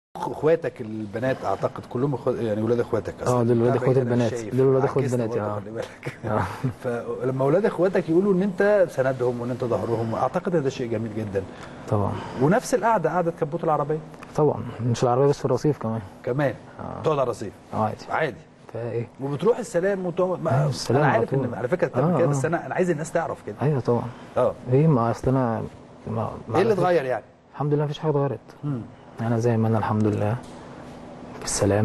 اخواتك البنات اعتقد كلهم اخوات يعني ولاد اخواتك اه دول ولاد اخوات بعيد أنا البنات شايف. دول ولاد اخوات عكست بناتي برضه اه خلي بالك آه. فلما اولاد اخواتك يقولوا ان انت سندهم وان انت ظهرهم اعتقد ان ده شيء جميل جدا طبعا ونفس القعده قعده كبوت العربيه طبعا مش العربيه بس في الرصيف كمان كمان تقعد على الرصيف اه عادي عادي فايه وبتروح السلام وتقعد ما- أيوة، السلام انا على عارف طول. ان على فكره بتعمل آه، كده آه. بس انا انا عايز الناس تعرف كده ايوه طبعا اه ايه ما اصل انا ما ما ايه اللي عرفت- اتغير يعني؟ الحمد لله مفيش حاجه اتغيرت مم. انا زي ما انا الحمد لله بالسلام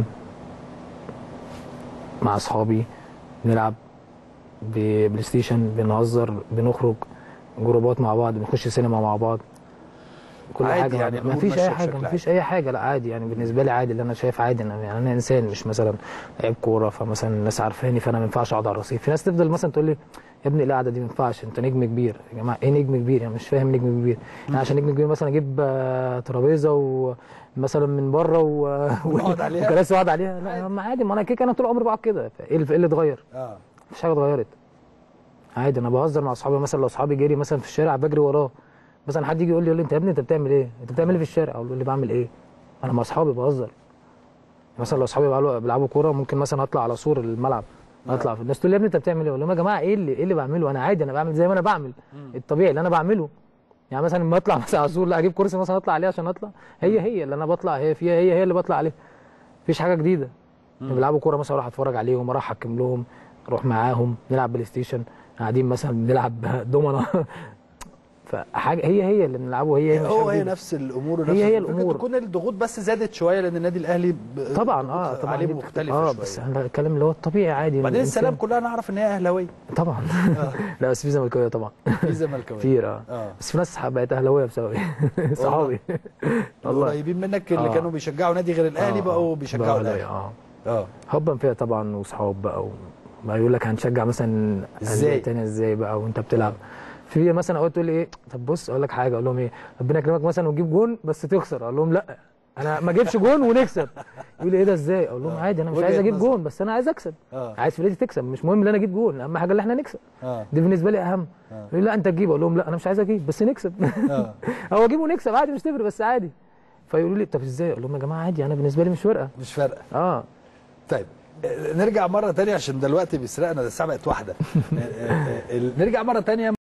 مع اصحابي بنلعب ب- بلاي ستيشن بنهزر بنخرج جروبات مع بعض بنخش سينما مع بعض كل عادي حاجه يعني ما الأمور فيش ماشية اي حاجه بشكل ما فيش اي حاجه لا عادي يعني بالنسبه لي عادي اللي انا شايف عادي انا يعني انا انسان مش مثلا لعيب كوره فمثلا الناس عارفاني فانا ما ينفعش اقعد على الرصيف في ناس تفضل مثلا تقول لي يا ابني القعده دي ما ينفعش انت نجم كبير يا جماعه ايه نجم كبير يعني مش فاهم نجم كبير يعني عشان نجم كبير مثلا اجيب آه، ترابيزه ومثلا من بره و... ونقعد عليها؟ وكراسي واقعد عليها لا ما عادي ما انا كده كده انا طول عمري بقعد كده فايه اللي إيه اللي اتغير؟ اه مفيش حاجه اتغيرت عادي انا بهزر مع اصحابي مثلا لو اصحابي جري مثلا في الشارع بجري وراه مثلا حد يجي يقول لي يقول لي انت يا ابني انت بتعمل ايه؟ انت بتعمل ايه في الشارع؟ اقول له بعمل ايه؟ انا مع اصحابي بهزر مثلا لو اصحابي بيلعبوا بيلعبوا كوره ممكن مثلا اطلع على سور الملعب اطلع في الناس تقول لي يا ابني انت بتعمل ايه؟ اقول لهم يا جماعه ايه اللي ايه اللي بعمله؟ انا عادي انا بعمل زي ما انا بعمل الطبيعي اللي انا بعمله يعني مثلا لما اطلع مثلا على سور لا اجيب كرسي مثلا اطلع عليه عشان اطلع هي هي اللي انا بطلع هي فيها هي هي اللي بطلع عليها مفيش حاجه جديده بيلعبوا كوره مثلا اروح اتفرج عليهم اروح احكم لهم اروح معاهم نلعب بلاي ستيشن قاعدين مثلا بنلعب دومنا فحاجه هي هي اللي بنلعبه هي هي مش هو حاجة هي جديدة. نفس الامور ونفس هي هي ممكن الأمور. تكون الضغوط بس زادت شويه لان النادي الاهلي ب- طبعا اه الضغوط طبعا عليه دي مختلفه اه شويه بس انا الكلام اللي هو الطبيعي عادي بعدين الإنسان- السلام كلها نعرف ان هي اهلاويه طبعا لا بس في زملكاويه طبعا في زملكاويه كتير اه اه بس في ناس بقت اهلاويه بسببي صحابي والله قريبين منك اللي آه. كانوا بيشجعوا نادي غير الاهلي آه، بقوا آه. بيشجعوا بقوا الاهلي اه اه حبا فيها طبعا وصحاب بقى و... ما يقول لك هنشجع مثلا إزاي؟ أندية تانية ازاي بقى وانت بتلعب في مثلا اوقات تقول لي ايه طب بص اقول لك حاجه اقول لهم ايه ربنا يكرمك مثلا وتجيب جون بس تخسر اقول لهم لا انا ما اجيبش جون ونكسب يقول لي ايه ده ازاي اقول لهم عادي انا مش وجهة عايز اجيب نظر. جون بس انا عايز اكسب اه عايز فرقتي تكسب مش مهم ان انا اجيب جون اهم حاجه ان احنا نكسب اه دي بالنسبه لي اهم آه. يقول لي لا انت تجيب اقول لهم لا انا مش عايز اجيب بس نكسب اه هو اجيب ونكسب عادي مش تفرق بس عادي فيقولوا لي طب ازاي اقول لهم يا جماعه عادي انا بالنسبه لي مش فارقه مش فارقه اه طيب آه، نرجع مره تانية عشان دلوقتي بيسرقنا ده الساعه بقت واحده آه، آه، آه، نرجع مره تانية